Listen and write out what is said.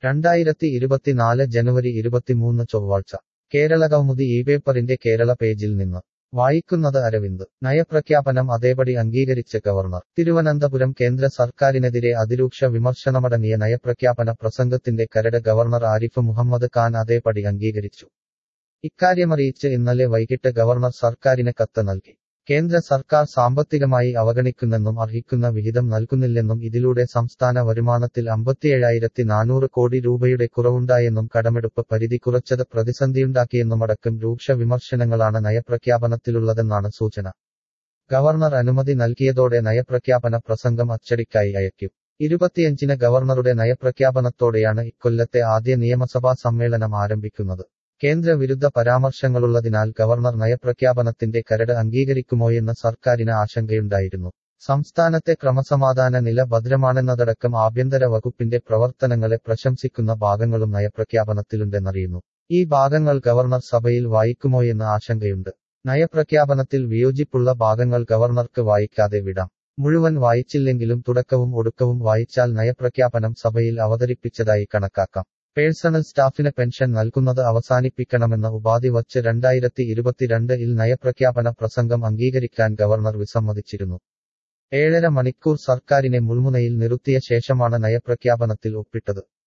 രണ്ടായിരത്തി ഇരുപത്തിനാല് ജനുവരി ഇരുപത്തിമൂന്ന് ചൊവ്വാഴ്ച കേരളകൗമുദി ഈ പേപ്പറിന്റെ കേരള പേജിൽ നിന്ന് വായിക്കുന്നത് അരവിന്ദ് നയപ്രഖ്യാപനം അതേപടി അംഗീകരിച്ച് ഗവർണർ തിരുവനന്തപുരം കേന്ദ്ര സർക്കാരിനെതിരെ അതിരൂക്ഷ വിമർശനമടങ്ങിയ നയപ്രഖ്യാപന പ്രസംഗത്തിന്റെ കരട് ഗവർണർ ആരിഫ് മുഹമ്മദ് ഖാൻ അതേപടി അംഗീകരിച്ചു ഇക്കാര്യമറിയിച്ച് ഇന്നലെ വൈകിട്ട് ഗവർണർ സർക്കാരിന് കത്ത് നൽകി കേന്ദ്ര സർക്കാർ സാമ്പത്തികമായി അവഗണിക്കുന്നെന്നും അർഹിക്കുന്ന വിഹിതം നൽകുന്നില്ലെന്നും ഇതിലൂടെ സംസ്ഥാന വരുമാനത്തിൽ അമ്പത്തിയേഴായിരത്തി നാനൂറ് കോടി രൂപയുടെ കുറവുണ്ടായെന്നും കടമെടുപ്പ് പരിധി കുറച്ചത് പ്രതിസന്ധിയുണ്ടാക്കിയെന്നുമടക്കം രൂക്ഷ വിമർശനങ്ങളാണ് നയപ്രഖ്യാപനത്തിലുള്ളതെന്നാണ് സൂചന ഗവർണർ അനുമതി നൽകിയതോടെ നയപ്രഖ്യാപന പ്രസംഗം അച്ചടിക്കായി അയക്കും ഇരുപത്തിയഞ്ചിന് ഗവർണറുടെ നയപ്രഖ്യാപനത്തോടെയാണ് ഇക്കൊല്ലത്തെ ആദ്യ നിയമസഭാ സമ്മേളനം ആരംഭിക്കുന്നത് കേന്ദ്ര വിരുദ്ധ പരാമർശങ്ങളുള്ളതിനാൽ ഗവർണർ നയപ്രഖ്യാപനത്തിന്റെ കരട് അംഗീകരിക്കുമോയെന്ന് സർക്കാരിന് ആശങ്കയുണ്ടായിരുന്നു സംസ്ഥാനത്തെ ക്രമസമാധാന നില ഭദ്രമാണെന്നതടക്കം ആഭ്യന്തര വകുപ്പിന്റെ പ്രവർത്തനങ്ങളെ പ്രശംസിക്കുന്ന ഭാഗങ്ങളും നയപ്രഖ്യാപനത്തിലുണ്ടെന്നറിയുന്നു ഈ ഭാഗങ്ങൾ ഗവർണർ സഭയിൽ വായിക്കുമോയെന്ന് ആശങ്കയുണ്ട് നയപ്രഖ്യാപനത്തിൽ വിയോജിപ്പുള്ള ഭാഗങ്ങൾ ഗവർണർക്ക് വായിക്കാതെ വിടാം മുഴുവൻ വായിച്ചില്ലെങ്കിലും തുടക്കവും ഒടുക്കവും വായിച്ചാൽ നയപ്രഖ്യാപനം സഭയിൽ അവതരിപ്പിച്ചതായി കണക്കാക്കാം പേഴ്സണൽ സ്റ്റാഫിന് പെൻഷൻ നൽകുന്നത് അവസാനിപ്പിക്കണമെന്ന ഉപാധി വച്ച് രണ്ടായിരത്തി ഇരുപത്തിരണ്ട് ഇൽ നയപ്രഖ്യാപന പ്രസംഗം അംഗീകരിക്കാൻ ഗവർണർ വിസമ്മതിച്ചിരുന്നു ഏഴര മണിക്കൂർ സർക്കാരിനെ മുൾമുനയിൽ നിർത്തിയ ശേഷമാണ് നയപ്രഖ്യാപനത്തിൽ ഒപ്പിട്ടത്